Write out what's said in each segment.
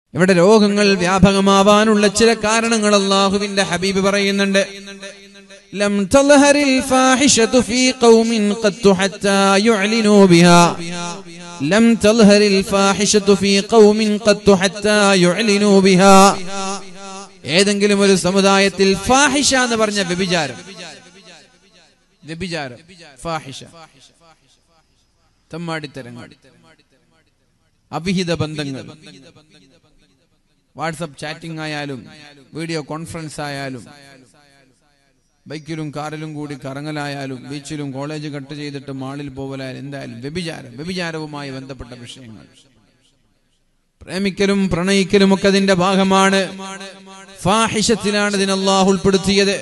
ഇവിടെ രോഗങ്ങൾ വ്യാപകമാവാനുള്ള ചില കാരണങ്ങൾ അള്ളാഹുവിന്റെ ഹബീബ് പറയുന്നുണ്ട് لم تظهر الفاحشة في قوم قط حتى يعلنوا بها لم تظهر الفاحشة في قوم قط حتى يعلنوا بها ഏതെങ്കിലും ഒരു സമുദായത്തിൽ ഫാഹിഷ എന്ന് പറഞ്ഞ വ്യഭിചാരം വ്യഭിചാരം ഫാഹിഷ തമ്മാടിത്തരങ്ങൾ അവിഹിത ബന്ധങ്ങൾ വാട്സപ്പ് ചാറ്റിംഗ് ആയാലും വീഡിയോ കോൺഫറൻസ് ആയാലും ബൈക്കിലും കാറിലും കൂടി കറങ്ങലായാലും ബീച്ചിലും കോളേജ് കട്ട് ചെയ്തിട്ട് മാളിൽ പോകലായാലും എന്തായാലും വ്യഭിചാരം വ്യഭിചാരവുമായി ബന്ധപ്പെട്ട വിഷയങ്ങൾ പ്രേമിക്കലും പ്രണയിക്കലും ഒക്കെ അതിന്റെ ഭാഗമാണ് ഫാഹിഷത്തിലാണ് ഇതിന് അള്ളാഹു ഉൾപ്പെടുത്തിയത്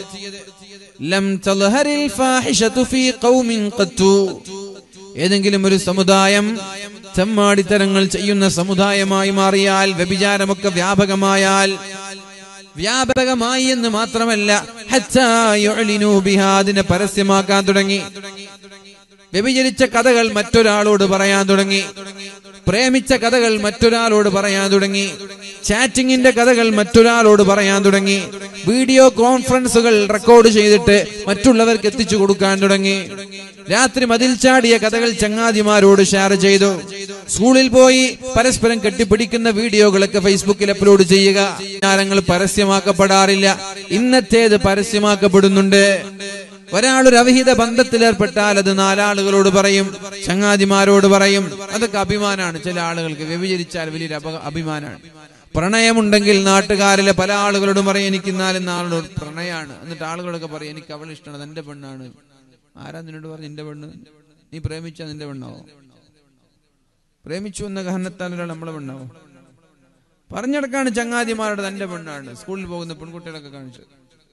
ലം തൽഹരിൽ ഫാഹിഷതു ഫീ ഖൗമിൻ ഖത്തു ഏതെങ്കിലും ഒരു സമുദായം ചെമ്മാടിത്തരങ്ങൾ ചെയ്യുന്ന സമുദായമായി മാറിയാൽ വ്യഭിചാരമൊക്കെ വ്യാപകമായാൽ വ്യാപകമായി എന്ന് മാത്രമല്ല ഹത്താ യുഅ്ലിനൂ ബിഹാ അതിനെ പരസ്യമാക്കാൻ തുടങ്ങി വ്യഭിചരിച്ച കഥകൾ മറ്റൊരാളോട് പറയാൻ തുടങ്ങി പ്രേമിച്ച കഥകൾ മറ്റൊരാളോട് പറയാൻ തുടങ്ങി ചാറ്റിങ്ങിന്റെ കഥകൾ മറ്റൊരാളോട് പറയാൻ തുടങ്ങി വീഡിയോ കോൺഫറൻസുകൾ റെക്കോർഡ് ചെയ്തിട്ട് മറ്റുള്ളവർക്ക് എത്തിച്ചു കൊടുക്കാൻ തുടങ്ങി രാത്രി മതിൽ ചാടിയ കഥകൾ ചങ്ങാതിമാരോട് ഷെയർ ചെയ്തു സ്കൂളിൽ പോയി പരസ്പരം കെട്ടിപ്പിടിക്കുന്ന വീഡിയോകളൊക്കെ ഫേസ്ബുക്കിൽ അപ്ലോഡ് ചെയ്യുക താരങ്ങൾ പരസ്യമാക്കപ്പെടാറില്ല ഇന്നത്തേത് പരസ്യമാക്കപ്പെടുന്നുണ്ട് ഒരാൾ ഒരു അവിഹിത ബന്ധത്തിൽ ഏർപ്പെട്ടാൽ അത് നാലാളുകളോട് പറയും ചങ്ങാതിമാരോട് പറയും അതൊക്കെ അഭിമാനാണ് ചില ആളുകൾക്ക് വ്യഭിചരിച്ചാൽ വലിയൊരു അപ- അഭിമാനാണ് പ്രണയമുണ്ടെങ്കിൽ നാട്ടുകാരിലെ പല ആളുകളോടും പറയും എനിക്ക് ഇന്നാലും നാളോട് പ്രണയാണ് എന്നിട്ട് ആളുകളൊക്കെ പറയും എനിക്ക് അവൾ ഇഷ്ടമാണ് എന്റെ പെണ്ണാണ് ആരാ നിന്നോട് പറഞ്ഞു എന്റെ പെണ്ണ് നീ പ്രേമിച്ച നിന്റെ പെണ്ണാവോ പ്രേമിച്ചു എന്ന കാരണത്താൽ ഒരാൾ നമ്മളെ പെണ്ണാവോ പറഞ്ഞെടുക്കാണ് ചങ്ങാതിമാരുടെ തന്റെ പെണ്ണാണ് സ്കൂളിൽ പോകുന്ന പെൺകുട്ടികളൊക്കെ കാണിച്ചത്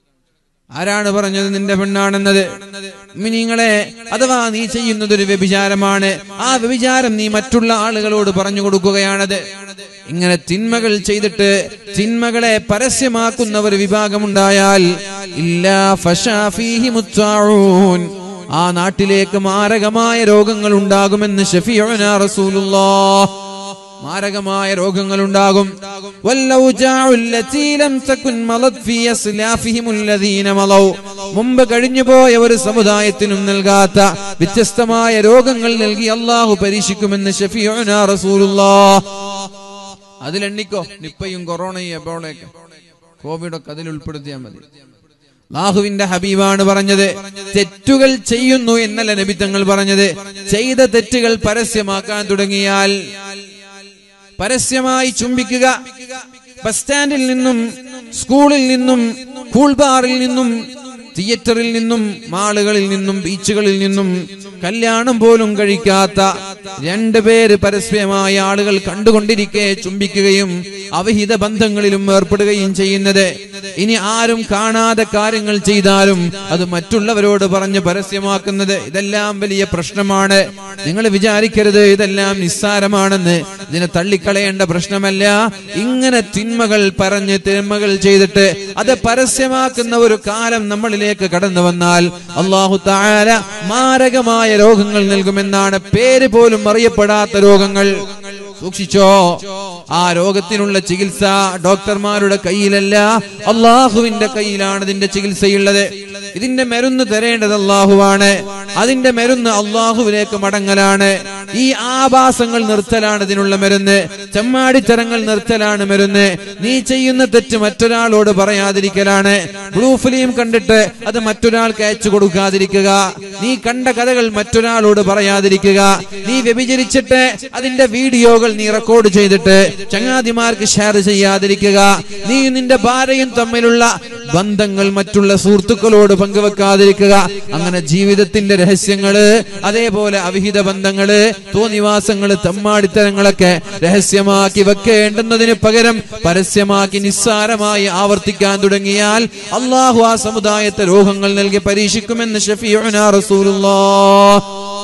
ആരാണ് പറഞ്ഞത് നിന്റെ പെണ്ണാണെന്നത് നിങ്ങളെ അഥവാ നീ ചെയ്യുന്നത് ഒരു വ്യഭിചാരമാണ് ആ വ്യഭിചാരം നീ മറ്റുള്ള ആളുകളോട് പറഞ്ഞു കൊടുക്കുകയാണത് ഇങ്ങനെ തിന്മകൾ ചെയ്തിട്ട് തിന്മകളെ പരസ്യമാക്കുന്ന ഒരു വിഭാഗമുണ്ടായാൽ ഇല്ലാ ഫശാ ഫീഹി മുത്താഊൻ. ആ നാട്ടിലേക്ക് മാരകമായ രോഗങ്ങൾ ഉണ്ടാകുമെന്ന് ഷഫീഉനാ റസൂലുള്ളാഹ് മാരകമായ രോഗങ്ങൾ ഉണ്ടാകും മുമ്പ് കഴിഞ്ഞുപോയ ഒരു സമുദായത്തിനും നൽകാത്ത വ്യത്യസ്തമായ രോഗങ്ങൾ നൽകി അള്ളാഹു പരീക്ഷിക്കുമെന്ന് ഷഫീഉനാ റസൂലുള്ളാഹ് അതിലെണ്ണിക്കോ നിപ്പയും കൊറോണയും എബോളയൊക്കെ കോവിഡൊക്കെ അതിൽ ഉൾപ്പെടുത്തിയാൽ മതി ലാഹുവിന്റെ ഹബീബാണ് പറഞ്ഞത് തെറ്റുകൾ ചെയ്യുന്നു എന്നല്ല നബിത്തങ്ങൾ പറഞ്ഞത് ചെയ്ത തെറ്റുകൾ പരസ്യമാക്കാൻ തുടങ്ങിയാൽ പരസ്യമായി ചുംബിക്കുക ബസ് സ്റ്റാൻഡിൽ നിന്നും സ്കൂളിൽ നിന്നും കൂൾ ബാറിൽ നിന്നും തിയേറ്ററിൽ നിന്നും മാളുകളിൽ നിന്നും ബീച്ചുകളിൽ നിന്നും കല്യാണം പോലും കഴിക്കാത്ത രണ്ടുപേര് പരസ്യമായ ആളുകൾ കണ്ടുകൊണ്ടിരിക്കെ ചുംബിക്കുകയും അവിഹിത ബന്ധങ്ങളിലും ഏർപ്പെടുകയും ചെയ്യുന്നത് ഇനി ആരും കാണാതെ കാര്യങ്ങൾ ചെയ്താലും അത് മറ്റുള്ളവരോട് പറഞ്ഞ് പരസ്യമാക്കുന്നത് ഇതെല്ലാം വലിയ പ്രശ്നമാണ് നിങ്ങൾ വിചാരിക്കരുത് ഇതെല്ലാം നിസ്സാരമാണെന്ന് ഇതിനെ തള്ളിക്കളയേണ്ട പ്രശ്നമല്ല ഇങ്ങനെ തിന്മകൾ പറഞ്ഞ് തിന്മകൾ ചെയ്തിട്ട് അത് പരസ്യമാക്കുന്ന ഒരു കാലം നമ്മളിലേക്ക് കടന്നു വന്നാൽ അള്ളാഹു താര മാരകമായ രോഗങ്ങൾ നൽകുമെന്നാണ് പേര് പോലും അറിയപ്പെടാത്ത രോഗങ്ങൾ സൂക്ഷിച്ചോ ആ രോഗത്തിനുള്ള ചികിത്സ ഡോക്ടർമാരുടെ കയ്യിലല്ല അള്ളാഹുവിന്റെ കയ്യിലാണ് ഇതിന്റെ ചികിത്സയുള്ളത് ഇതിന്റെ മരുന്ന് തരേണ്ടത് അള്ളാഹുവാണ് അതിന്റെ മരുന്ന് അള്ളാഹുവിലേക്ക് മടങ്ങലാണ് ഈ ആഭാസങ്ങൾ നിർത്തലാണ് ഇതിനുള്ള മരുന്ന് ചെമ്മാടിത്തരങ്ങൾ നിർത്തലാണ് മരുന്ന് നീ ചെയ്യുന്ന തെറ്റ് മറ്റൊരാളോട് പറയാതിരിക്കലാണ് ബ്ലൂ ഫിലിം കണ്ടിട്ട് അത് മറ്റൊരാൾക്ക് അയച്ചു കൊടുക്കാതിരിക്കുക നീ കണ്ട കഥകൾ മറ്റൊരാളോട് പറയാതിരിക്കുക നീ വ്യഭിചരിച്ചിട്ട് അതിന്റെ വീഡിയോകൾ നീ റെക്കോർഡ് ചെയ്തിട്ട് ചങ്ങാതിമാർക്ക് ഷെയർ ചെയ്യാതിരിക്കുക നീ നിന്റെ ഭാര്യയും തമ്മിലുള്ള ബന്ധങ്ങൾ മറ്റുള്ള സുഹൃത്തുക്കളോട് പങ്കുവെക്കാതിരിക്കുക അങ്ങനെ ജീവിതത്തിന്റെ രഹസ്യങ്ങള് അതേപോലെ അവിഹിത ബന്ധങ്ങള് തോന്നിവാസങ്ങള് തമ്മാടിത്തരങ്ങളൊക്കെ രഹസ്യമാക്കി വെക്കേണ്ടുന്നതിന് പകരം പരസ്യമാക്കി നിസ്സാരമായി ആവർത്തിക്കാൻ തുടങ്ങിയാൽ അള്ളാഹു ആ സമുദായത്തെ രോഗങ്ങൾ നൽകി പരീക്ഷിക്കുമെന്ന് ഷഫീഉനാ റസൂലുള്ളാഹ്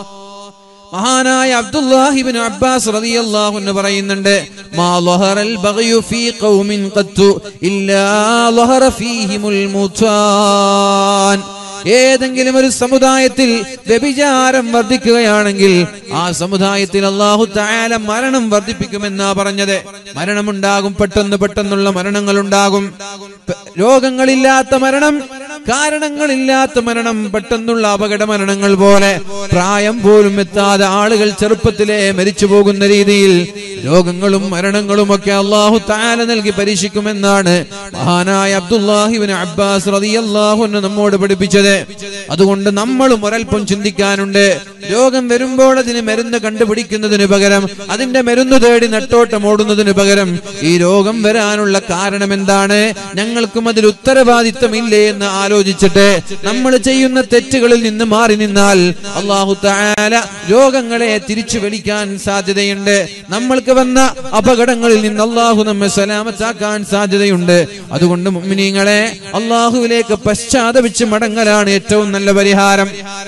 മഹാനായ അബ്ദുല്ലാഹിബിൻ അബ്ബാസ് റളിയല്ലാഹു അൻഹു പറയുന്നുണ്ട് മാ ലഹറൽ ബഗ്യു ഫീ ഖൗമിൻ ഖത്തു ഇല്ലാ ലഹറ ഫീഹിമുൽ മുതാൻ ഏതെങ്കിലും ഒരു സമുദായത്തിൽ വ്യഭിചാരം വർദ്ധിക്കുകയാണെങ്കിൽ ആ സമുദായത്തിൽ അള്ളാഹു തായാല മരണം വർദ്ധിപ്പിക്കുമെന്നാ പറഞ്ഞത് മരണമുണ്ടാകും പെട്ടെന്ന് പെട്ടെന്നുള്ള മരണങ്ങൾ ഉണ്ടാകും പ- രോഗങ്ങളില്ലാത്ത മരണം കാരണങ്ങളില്ലാത്ത മരണം പെട്ടെന്നുള്ള അപകട മരണങ്ങൾ പോലെ പ്രായം പോലും എത്താതെ ആളുകൾ ചെറുപ്പത്തിലെ മരിച്ചു പോകുന്ന രീതിയിൽ രോഗങ്ങളും മരണങ്ങളും ഒക്കെ അള്ളാഹു താല നൽകി പരീക്ഷിക്കുമെന്നാണ് മഹാനായ അബ്ദുല്ലാഹിബിൻ അബ്ബാസ് റളിയല്ലാഹു അൻഹു നമ്മോട് പഠിപ്പിച്ചത് അതുകൊണ്ട് നമ്മളും ഒരൽപ്പം ചിന്തിക്കാനുണ്ട് രോഗം വരുമ്പോൾ അതിന് മരുന്ന് കണ്ടുപിടിക്കുന്നതിന് പകരം അതിന്റെ മരുന്ന് തേടി നെട്ടോട്ടം ഓടുന്നതിന് പകരം ഈ രോഗം വരാനുള്ള കാരണം എന്താണ് ഞങ്ങൾക്കും അതിൽ ഉത്തരവാദിത്തമില്ലേ എന്ന് ആലോചിച്ചിട്ട് നമ്മൾ ചെയ്യുന്ന തെറ്റുകളിൽ നിന്ന് മാറി നിന്നാൽ അള്ളാഹു താല രോഗങ്ങളെ തിരിച്ചു വിളിക്കാൻ സാധ്യതയുണ്ട് നമ്മൾക്ക് വന്ന അപകടങ്ങളിൽ നിന്ന് അള്ളാഹു നമ്മെ സലാമത്താക്കാൻ സാധ്യതയുണ്ട് അതുകൊണ്ട് മുഅ്മിനീങ്ങളെ അള്ളാഹുവിലേക്ക് പശ്ചാത്തപിച്ച് മടങ്ങലാണ് ഏറ്റവും നല്ല പരിഹാരം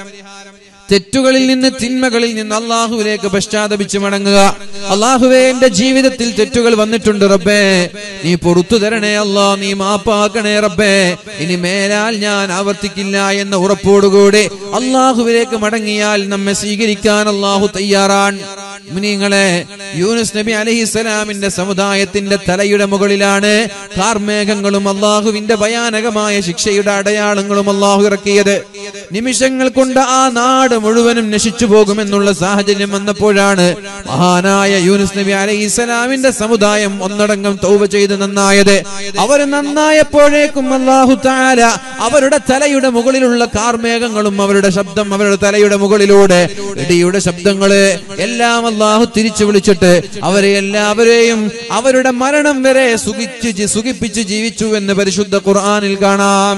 തെറ്റുകളിൽ നിന്ന് തിന്മകളിൽ നിന്ന് അള്ളാഹുവിലേക്ക് പശ്ചാത്തപിച്ച് മടങ്ങുക അള്ളാഹുവേ എന്റെ ജീവിതത്തിൽ തെറ്റുകൾ വന്നിട്ടുണ്ട് റബ്ബേ നീ പൊറത്തു തരണേ അല്ലാ നീ മാപ്പാക്കണേ റബ്ബേ ഇനി മേലാൽ ഞാൻ ആവർത്തിക്കില്ല എന്ന ഉറപ്പോടുകൂടി അള്ളാഹുവിലേക്ക് മടങ്ങിയാൽ നമ്മെ സ്വീകരിക്കാൻ അള്ളാഹു തയ്യാറാണ് മുനിങ്ങളെ യൂനുസ് നബി അലഹിസ്സലാമിന്റെ സമുദായത്തിന്റെ തലയുടെ മുകളിലാണ് കാർമേഘങ്ങളും അള്ളാഹുവിന്റെ ഭയാനകമായ ശിക്ഷയുടെ അടയാളങ്ങളും അള്ളാഹു ഇറക്കിയത് നിമിഷങ്ങൾ കൊണ്ട് ആ നാട് മുഴുവനും നശിച്ചു പോകുമെന്നുള്ള സാഹചര്യം വന്നപ്പോഴാണ് മഹാനായ യൂനുസ് നബി അലഹിസ്സലാമിന്റെ സമുദായം ഒന്നടങ്കം തൗവ ചെയ്ത് നന്നായത് അവർ നന്നായപ്പോഴേക്കും അള്ളാഹു താല അവരുടെ തലയുടെ മുകളിലുള്ള കാർമേഘങ്ങളും അവരുടെ ശബ്ദം അവരുടെ തലയുടെ മുകളിലൂടെ ഇടിയുടെ ശബ്ദങ്ങള് എല്ലാം അള്ളാഹു തിരിച്ചു വിളിച്ചിട്ട് അവരെ എല്ലാവരെയും അവരുടെ മരണം വരെ സുഖിച്ച് ജി- സുഖിപ്പിച്ച് ജീവിച്ചു എന്ന് പരിശുദ്ധ ഖുർആനിൽ കാണാം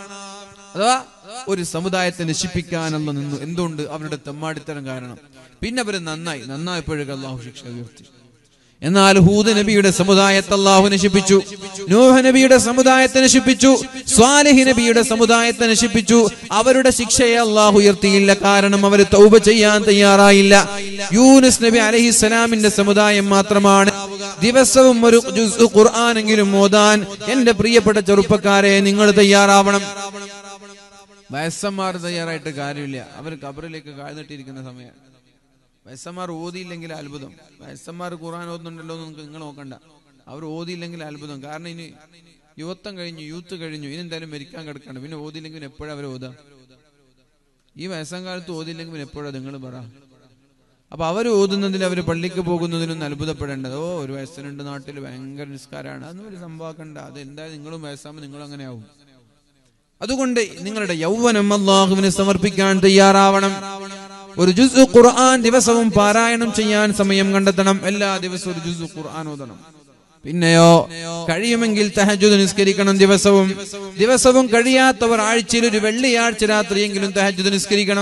അഥവാ ഒരു സമുദായത്തെ നശിപ്പിക്കാനുള്ള നിന്നു എന്തുകൊണ്ട് അവരുടെ തെമ്മാടിത്തരം കാരണം പിന്നെ അവര് നന്നായി നന്നായപ്പോഴേക്ക് അള്ളാഹു ശിക്ഷ ഉയർത്തി എന്നാൽ ഹൂദ് നബിയുടെ സമുദായത്തെ അള്ളാഹു നശിപ്പിച്ചു നൂഹ നബിയുടെ സമുദായത്തെ നശിപ്പിച്ചു സ്വാലിഹി നബിയുടെ സമുദായത്തെ നശിപ്പിച്ചു അവരുടെ ശിക്ഷയെ അള്ളാഹു ഉയർത്തിയില്ല കാരണം അവർ തൗബ ചെയ്യാൻ തയ്യാറായില്ല യൂനുസ് നബി അലഹിസ്സലാമിന്റെ സമുദായം മാത്രമാണ് ദിവസവും ഒരു ജുസ് ഖുർആാനെങ്കിലും ഓതാൻ എന്റെ പ്രിയപ്പെട്ട ചെറുപ്പക്കാരെ നിങ്ങൾ തയ്യാറാവണം വയസ്സന്മാർ തയ്യാറായിട്ട് കാര്യമില്ല അവർ കബറിലേക്ക് കാഴ്ന്നിട്ടിരിക്കുന്ന സമയം വയസ്സന്മാർ ഓതിയില്ലെങ്കിൽ അത്ഭുതം വയസ്സന്മാർ ഖുർആൻ ഓതുന്നുണ്ടല്ലോ എന്ന് നമുക്ക് നിങ്ങൾ നോക്കണ്ട അവർ ഓതിയില്ലെങ്കിൽ അത്ഭുതം കാരണം ഇനി യുവത്വം കഴിഞ്ഞു യൂത്ത് കഴിഞ്ഞു ഇനി എന്തായാലും മരിക്കാൻ കിടക്കണം പിന്നെ ഓതിയില്ലെങ്കിൽ പിന്നെ എപ്പോഴാ അവർ ഓതാ ഈ വയസ്സാം കാലത്ത് ഓതിയില്ലെങ്കിൽ പിന്നെ എപ്പോഴാ നിങ്ങൾ പറ അപ്പൊ അവർ ഓതുന്നതിൽ അവർ പള്ളിക്ക് പോകുന്നതിനൊന്നും അത്ഭുതപ്പെടേണ്ടത് ഓ ഒരു വയസ്സിനുണ്ട് നാട്ടിൽ ഭയങ്കര നിസ്കാരമാണ് അതൊന്നും ഒരു സംഭവമാക്കണ്ട അത് എന്തായാലും നിങ്ങളും വയസ്സാകുമ്പോൾ നിങ്ങളും അങ്ങനെ ആവും അതുകൊണ്ട് നിങ്ങളുടെ യൗവനം അള്ളാഹുവിന് സമർപ്പിക്കാൻ തയ്യാറാവണം ഒരു ജുസ് ഖുർആൻ ദിവസവും പാരായണം ചെയ്യാൻ സമയം കണ്ടെത്തണം എല്ലാ ദിവസവും ഒരു ജുസ് ഖുർആൻ ഓതണം പിന്നെയോ കഴിയുമെങ്കിൽ തഹജുദ് നിസ്കരിക്കണം ദിവസവും ദിവസവും കഴിയാത്തവർ ആഴ്ചയിൽ ഒരു വെള്ളിയാഴ്ച രാത്രിയെങ്കിലും തഹജുദ് നിസ്കരിക്കണം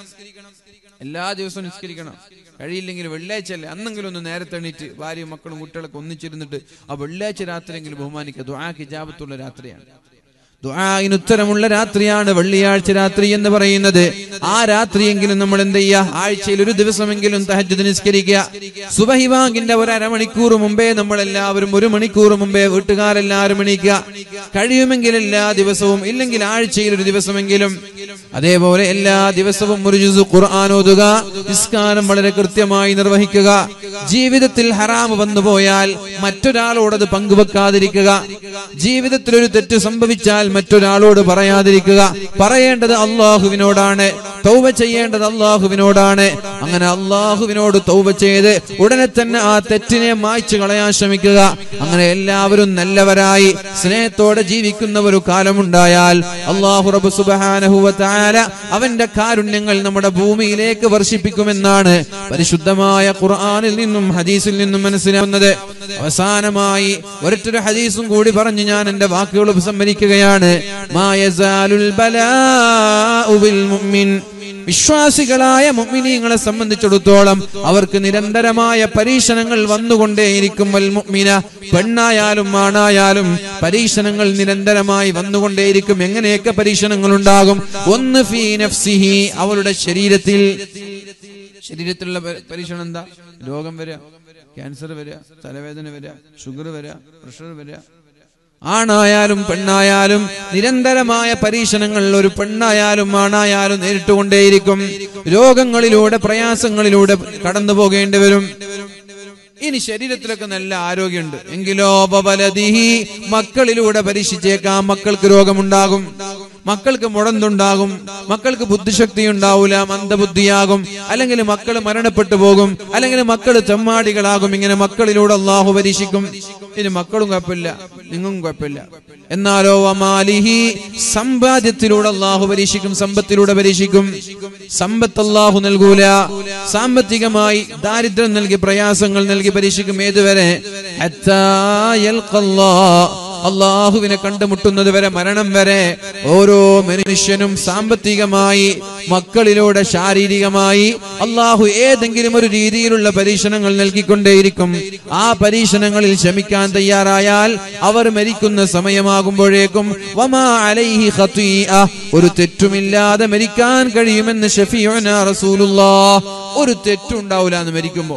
എല്ലാ ദിവസവും നിസ്കരിക്കണം കഴിയില്ലെങ്കിൽ വെള്ളിയാഴ്ച അല്ലേ അന്നെങ്കിലും ഒന്ന് നേരത്തെ എണീറ്റ് ഭാര്യയും മക്കളും കുട്ടികളൊക്കെ ഒന്നിച്ചിരുന്നിട്ട് ആ വെള്ളിയാഴ്ച രാത്രിയെങ്കിലും ബഹുമാനിക്കുക ദുആക്ക് ഇജാബത്തുള്ള രാത്രിയാണ് ദുആഇന് ഉത്തരമുള്ള രാത്രിയാണ് വെള്ളിയാഴ്ച രാത്രി എന്ന് പറയുന്നത് ആ രാത്രിയെങ്കിലും നമ്മൾ എന്ത് ചെയ്യുക ആഴ്ചയിൽ ഒരു ദിവസമെങ്കിലും തഹജ്ജുദ് നിസ്കരിക്കുക സുബഹി ബാങ്കിന്റെ ഒരു അരമണിക്കൂർ മുമ്പേ നമ്മൾ എല്ലാവരും ഒരു മണിക്കൂർ മുമ്പേ വീട്ടുകാരെല്ലാവരും എണീക്കുക കഴിയുമെങ്കിൽ എല്ലാ ദിവസവും ഇല്ലെങ്കിൽ ആഴ്ചയിൽ ഒരു ദിവസമെങ്കിലും അതേപോലെ എല്ലാ ദിവസവും ഒരു ജുസു ഖുർആൻ ഓതുക നിസ്കാരം വളരെ കൃത്യമായി നിർവഹിക്കുക ജീവിതത്തിൽ ഹറാം വന്നുപോയാൽ മറ്റൊരാളോട് അത് പങ്കുവെക്കാതിരിക്കുക ജീവിതത്തിൽ ഒരു തെറ്റ് സംഭവിച്ചാൽ മറ്റൊരാളോട് പറയാതിരിക്കുക പറയേണ്ടത് അള്ളാഹുവിനോടാണ് തൗബ ചെയ്യേണ്ടത് അള്ളാഹുവിനോടാണ് അങ്ങനെ അള്ളാഹുവിനോട് തൗബ ചെയ്ത് ഉടനെ തന്നെ ആ തെറ്റിനെ മായ്ച്ചു കളയാൻ ശ്രമിക്കുക അങ്ങനെ എല്ലാവരും നല്ലവരായി സ്നേഹത്തോടെ ജീവിക്കുന്ന ഒരു കാലമുണ്ടായാൽ അള്ളാഹു റബ്ബ് സുബ്ഹാനഹു വ തആല അവന്റെ കാരുണ്യങ്ങൾ നമ്മുടെ ഭൂമിയിലേക്ക് വർഷിപ്പിക്കുമെന്നാണ് പരിശുദ്ധമായ ഖുർആനിൽ നിന്നും ഹദീസിൽ നിന്നും മനസ്സിലാവുന്നത് അവസാനമായി ഒരൊറ്റൊരു ഹദീസും കൂടി പറഞ്ഞ് ഞാൻ എന്റെ വാക്കുകൾ ഉപസംഹരിക്കുകയാണ് മാ യസാലുൽ ബലാഉ ബിൽ മുഅ്മിൻ വിശ്വാസികളായ മുഅ്മിനീങ്ങളെ സംബന്ധിച്ചിടത്തോളം അവർക്ക് നിരന്തരമായ പരീക്ഷണങ്ങൾ വന്നുകൊണ്ടേയിരിക്കും വൽ മുഅ്മിന പെണ്ണായാലും ആണായാലും പരീക്ഷണങ്ങൾ നിരന്തരമായി വന്നുകൊണ്ടേയിരിക്കും എങ്ങനെയൊക്കെ പരീക്ഷണങ്ങൾ ഉണ്ടാകും ഒന്ന് ഫീ നഫ്സിഹി അവരുടെ ശരീരത്തിൽ ശരീരത്തിലുള്ള പ- പരീക്ഷണം എന്താ രോഗം വരിക ക്യാൻസർ വരിക തലവേദന വരിക ഷുഗർ വരിക പ്രഷർ വരിക ആണായാലും പെണ്ണായാലും നിരന്തരമായ പരീക്ഷണങ്ങൾ ഒരു പെണ്ണായാലും ആണായാലും നേരിട്ടുകൊണ്ടേയിരിക്കും രോഗങ്ങളിലൂടെ പ്രയാസങ്ങളിലൂടെ കടന്നു പോകേണ്ടി വരും ഇനി ശരീരത്തിലൊക്കെ നല്ല ആരോഗ്യമുണ്ട് എങ്കിലോ ബബലദിഹി മക്കളിലൂടെ പരീക്ഷിച്ചേക്കാം മക്കൾക്ക് രോഗമുണ്ടാകും മക്കൾക്ക് മുടന്തുണ്ടാകും മക്കൾക്ക് ബുദ്ധിശക്തി ഉണ്ടാവൂല മന്ദബുദ്ധിയാകും അല്ലെങ്കിൽ മക്കൾ മരണപ്പെട്ടു പോകും അല്ലെങ്കിൽ മക്കൾ ചെമ്മാടികളാകും ഇങ്ങനെ മക്കളിലൂടെ അള്ളാഹു പരീക്ഷിക്കും ഇനി മക്കളും കുഴപ്പമില്ല നിങ്ങൾക്കും കുഴപ്പമില്ല എന്നാലോ വമാലിഹി സമ്പാദ്യത്തിലൂടെ അള്ളാഹു പരീക്ഷിക്കും സമ്പത്തിലൂടെ പരീക്ഷിക്കും സമ്പത്ത് അള്ളാഹു നൽകൂല സാമ്പത്തികമായി ദാരിദ്ര്യം നൽകി പ്രയാസങ്ങൾ നൽകി പരീക്ഷിക്കും ഏതുവരെ ഹത്താ യൽഖല്ലാഹ് അള്ളാഹുവിനെ കണ്ടുമുട്ടുന്നത് വരെ മരണം വരെ ഓരോ മനുഷ്യനും സാമ്പത്തികമായി മക്കളിലൂടെ ശാരീരികമായി അള്ളാഹു ഏതെങ്കിലും ഒരു രീതിയിലുള്ള പരീക്ഷണങ്ങൾ നൽകിക്കൊണ്ടേയിരിക്കും ആ പരീക്ഷണങ്ങളിൽ ക്ഷമിക്കാൻ തയ്യാറായാൽ അവർ മരിക്കുന്ന സമയമാകുമ്പോഴേക്കും വമാ അലൈഹി ഖതീഅ ഒരു തെറ്റുമില്ലാതെ മരിക്കാൻ കഴിയുമെന്ന് ഷഫീഉന റസൂലുള്ളാഹ് ഒരു തെറ്റുണ്ടാവില്ല എന്ന് മരിക്കുമ്പോ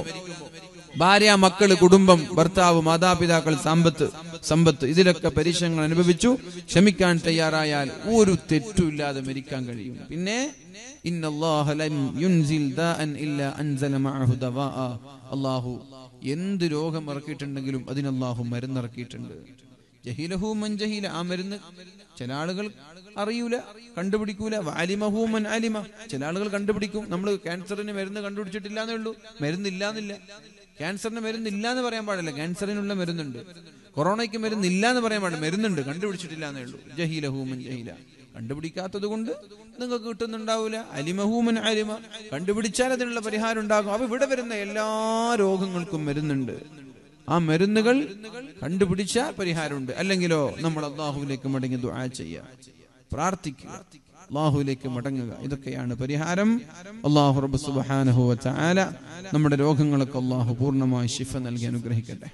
ഭാര്യ മക്കള് കുടുംബം ഭർത്താവ് മാതാപിതാക്കൾ സമ്പത്ത് സമ്പത്ത് ഇതിലൊക്കെ പരീക്ഷണങ്ങൾ അനുഭവിച്ചു ക്ഷമിക്കാൻ തയ്യാറായാൽ ഒരു തെറ്റുമില്ലാതെ മരിക്കാൻ കഴിയും പിന്നെ ഇന്നല്ലാഹ ലൻ യുൻസിൽ ദാഅൻ ഇല്ലാ അൻസല മഅഹു ദവാഅ. അല്ലാഹു എന്ത് രോഗം ഇറക്കിയിട്ടുണ്ടെങ്കിലും അതിന് അല്ലാഹു മരുന്നിറക്കിയിട്ടുണ്ട് ജഹീലഹു മൻ ജഹീല ആ മരുന്ന് ചില ആളുകൾ അറിയൂല കണ്ടുപിടിക്കൂല വാലിമഹു മൻ അലിമ ചില ആളുകൾ കണ്ടുപിടിക്കും നമ്മൾ ക്യാൻസറിന് മരുന്ന് കണ്ടുപിടിച്ചിട്ടില്ല എന്നേ ഉള്ളൂ മരുന്നില്ലാന്നില്ല ക്യാൻസറിന് മരുന്നില്ല എന്ന് പറയാൻ പാടില്ല ക്യാൻസറിനുള്ള മരുന്നുണ്ട് കൊറോണയ്ക്ക് മരുന്നില്ല എന്ന് പറയാൻ പാടില്ല മരുന്നുണ്ട് കണ്ടുപിടിച്ചിട്ടില്ല എന്നേ ഉള്ളൂ ജഹീലഹൂമൻ ജഹീല കണ്ടുപിടിക്കാത്തത് കൊണ്ട് നിങ്ങൾക്ക് കിട്ടുന്നുണ്ടാവില്ല അലിമഹൂമൻ അലിമ കണ്ടുപിടിച്ചാൽ അതിനുള്ള പരിഹാരം ഉണ്ടാകും അപ്പൊ ഇവിടെ വരുന്ന എല്ലാ രോഗങ്ങൾക്കും മരുന്നുണ്ട് ആ മരുന്നുകൾ കണ്ടുപിടിച്ച പരിഹാരമുണ്ട് അല്ലെങ്കിലോ നമ്മൾ അള്ളാഹുവിലേക്ക് മടങ്ങി ദുആ ചെയ്യുക പ്രാർത്ഥിക്കുക അള്ളാഹുവിലേക്ക് മടങ്ങുക ഇതൊക്കെയാണ് പരിഹാരം അള്ളാഹു റബ്ബ് സുബ്ഹാനഹു വ തആല നമ്മുടെ രോഗങ്ങളൊക്കെ അള്ളാഹു പൂർണ്ണമായി ശിഫ നൽകി അനുഗ്രഹിക്കട്ടെ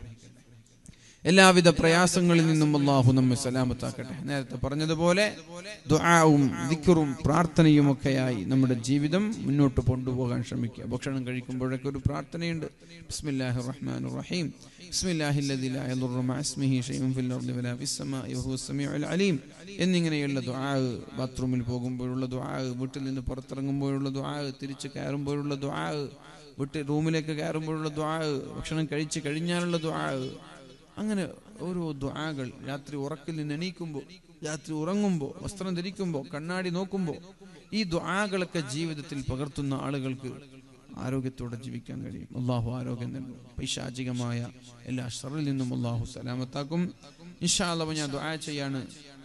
എല്ലാവിധ പ്രയാസങ്ങളിൽ നിന്നും അള്ളാഹു നമ്മെ സലാമത്താക്കട്ടെ നേരത്തെ പറഞ്ഞതുപോലെ ദുആവും ദിക്റും പ്രാർത്ഥനയും ഒക്കെയായി നമ്മുടെ ജീവിതം മുന്നോട്ട് കൊണ്ടുപോകാൻ ശ്രമിക്കുക ഭക്ഷണം കഴിക്കുമ്പോഴൊക്കെ ഒരു പ്രാർത്ഥനയുണ്ട് ബിസ്മില്ലാഹിർ റഹ്മാനിർ റഹീം ബിസ്മില്ലാഹിൽ ലദീ ലാ യദുറു മഅ ഇസ്മിഹി ഷൈഉൻ ഫിൽ അർദി വലാ ഫിസ് സമാഇ വഹുവ സമീഉൽ അലീം എന്നിങ്ങനെയുള്ള ദുആ ബാത്റൂമിൽ പോകുമ്പോഴുള്ള ദുആ വീട്ടിൽ നിന്ന് പുറത്തിറങ്ങുമ്പോഴുള്ള ദുആ തിരിച്ച് കയറുമ്പോഴുള്ള ദുആ വീട്ടിൽ റൂമിലേക്ക് കയറുമ്പോഴുള്ള ദുആ ഭക്ഷണം കഴിച്ച് കഴിഞ്ഞാലുള്ള ദുആ അങ്ങനെ ഓരോ ദ്വാകൾ രാത്രി ഉറക്കിൽ നിന്ന് എണീക്കുമ്പോൾ രാത്രി ഉറങ്ങുമ്പോൾ വസ്ത്രം ധരിക്കുമ്പോൾ കണ്ണാടി നോക്കുമ്പോൾ ഈ ദ്വാകളൊക്കെ ജീവിതത്തിൽ പകർത്തുന്ന ആളുകൾക്ക് ആരോഗ്യത്തോടെ ജീവിക്കാൻ കഴിയും അള്ളാഹു ആരോഗ്യം നൽകും പൈശാചികമായ എല്ലാ ഷറിൽ നിന്നും അള്ളാഹു സലാമത്താക്കും ഇൻഷാ അല്ലാഹ് ഞാൻ ദുആ ചെയ്യാണ്